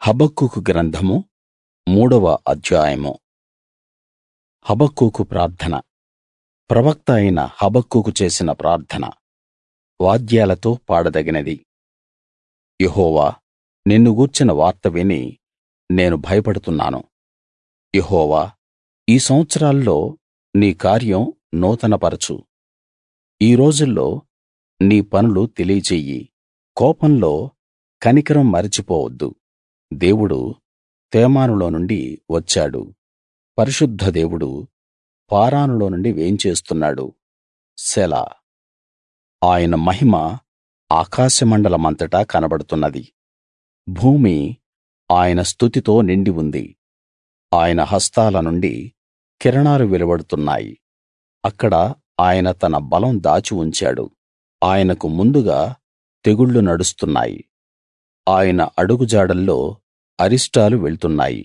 హబక్కూకు గ్రంథము మూడవ అధ్యాయము హబక్కూకు ప్రార్థన ప్రవక్త అయిన హబక్కూకు చేసిన ప్రార్థన వాద్యాలతో పాడదగినది యెహోవా నిన్ను గూర్చిన వార్త విని నేను భయపడుతున్నాను యెహోవా ఈ సంవత్సరాల్లో నీ కార్యం నూతనపరచు ఈ రోజుల్లో నీ పనులు తెలియచెయ్యి కోపంలో కనికరం మరచిపోవద్దు దేవుడు తేమానులో నుండి వచ్చాడు పరిశుద్ధ దేవుడు పారానులో నుండి వేంచేస్తున్నాడు సెలా ఆయన మహిమ ఆకాశమండలమంతటా కనబడుతున్నది భూమి ఆయన స్తుతితో నిండి ఉంది ఆయన హస్తాల నుండి కిరణాలు వెలువడుతున్నాయి అక్కడ ఆయన తన బలం దాచి ఉంచాడు ఆయనకు ముందుగా తెగుళ్లు నడుస్తున్నాయి ఆయన అడుగుజాడల్లో అరిష్టాలు వెళ్తున్నాయి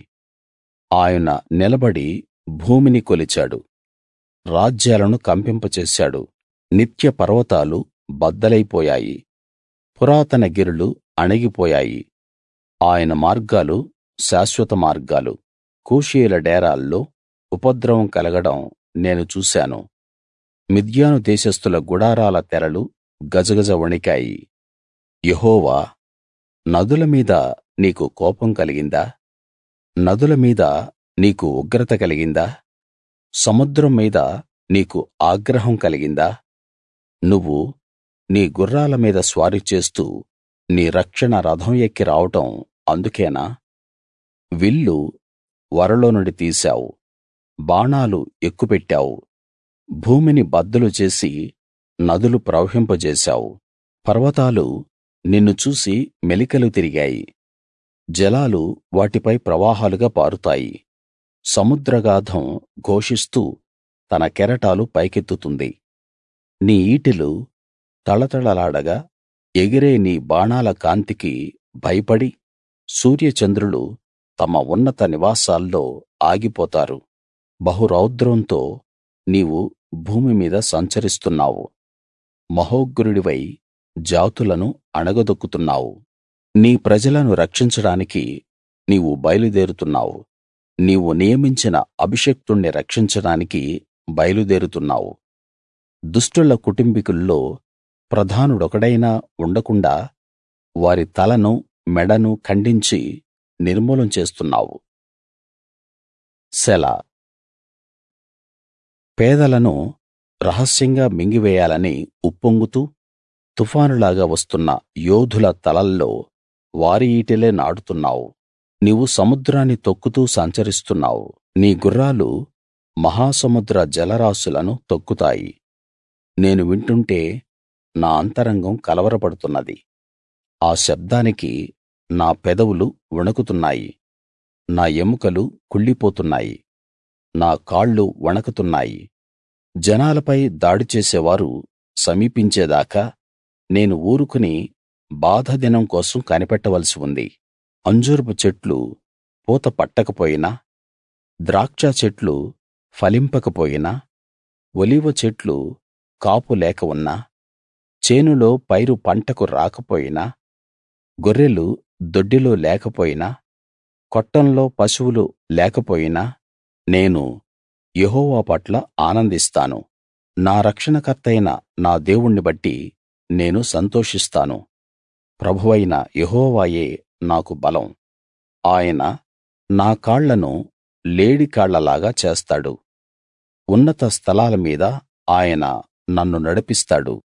ఆయన నిలబడి భూమిని కొలిచాడు రాజ్యాలను కంపింపచేశాడు నిత్య పర్వతాలు బద్దలైపోయాయి పురాతన గిరులు అణిగిపోయాయి ఆయన మార్గాలు శాశ్వత మార్గాలు కూషీయుల డేరాల్లో ఉపద్రవం కలగడం నేను చూశాను మిద్యాను దేశస్థుల గుడారాల తెరలు గజగజ వణికాయి యెహోవా నదుల మీద నీకు కోపం కలిగిందా నదుల మీద నీకు ఉగ్రత కలిగిందా సముద్రం మీద నీకు ఆగ్రహం కలిగిందా నువ్వు నీ గుర్రాల మీద స్వారీ చేస్తూ నీ రక్షణ రథం ఎక్కి రావడం అందుకేనా విల్లు వరలో నుండి తీశావు బాణాలు ఎక్కుపెట్టావు భూమిని బద్దలు చేసి నదులు ప్రవహింపజేశావు పర్వతాలు నిన్ను చూసి మెలికలు తిరిగాయి జలాలు వాటిపై ప్రవాహాలుగా పారుతాయి సముద్రగాధం ఘోషిస్తూ తన కెరటాలు పైకెత్తుతుంది నీ ఈటెలు తళతళలాడగా ఎగిరే నీ బాణాల కాంతికి భయపడి సూర్యచంద్రులు తమ ఉన్నత నివాసాల్లో ఆగిపోతారు బహురౌద్రంతో నీవు భూమి మీద సంచరిస్తున్నావు మహోగ్రుడివై జాతులను అణగదొక్కుతున్నావు నీ ప్రజలను రక్షించడానికి నీవు బయలుదేరుతున్నావు నీవు నియమించిన అభిషిక్తుణ్ణి రక్షించడానికి బయలుదేరుతున్నావు దుష్టుల కుటుంబికుల్లో ప్రధానుడొకడైనా ఉండకుండా వారి తలను మెడను ఖండించి నిర్మూలం చేస్తున్నావు సెలా పేదలను రహస్యంగా మింగివేయాలని ఉప్పొంగుతూ తుఫానులాగా వస్తున్న యోధుల తలల్లో వారి ఈటెలే నాటుతున్నావు నీవు సముద్రాన్ని తొక్కుతూ సంచరిస్తున్నావు నీ గుర్రాలు మహాసముద్ర జలరాశులను తొక్కుతాయి నేను వింటుంటే నా అంతరంగం కలవరపడుతున్నది ఆ శబ్దానికి నా పెదవులు వణకుతున్నాయి నా ఎముకలు కుళ్ళిపోతున్నాయి నా కాళ్ళు వణకుతున్నాయి జనాలపై దాడి చేసేవారు సమీపించేదాకా నేను ఊరుకుని బాధ దినం కోసం కనిపెట్టవలసి ఉంది అంజూరపు చెట్లు పూత పట్టకపోయినా ద్రాక్ష చెట్లు ఫలింపకపోయినా ఒలీవ చెట్లు కాపు లేక ఉన్నా చేనులో పైరు పంటకు రాకపోయినా గొర్రెలు దొడ్డిలో లేకపోయినా కొట్టంలో పశువులు లేకపోయినా నేను యెహోవా పట్ల ఆనందిస్తాను నా రక్షణకర్తయైన నా దేవుణ్ణి బట్టి నేను సంతోషిస్తాను ప్రభువైన యెహోవాయే నాకు బలం ఆయన నా కాళ్లను లేడి కాళ్లలాగా చేస్తాడు ఉన్నత స్థలాల మీద ఆయన నన్ను నడిపిస్తాడు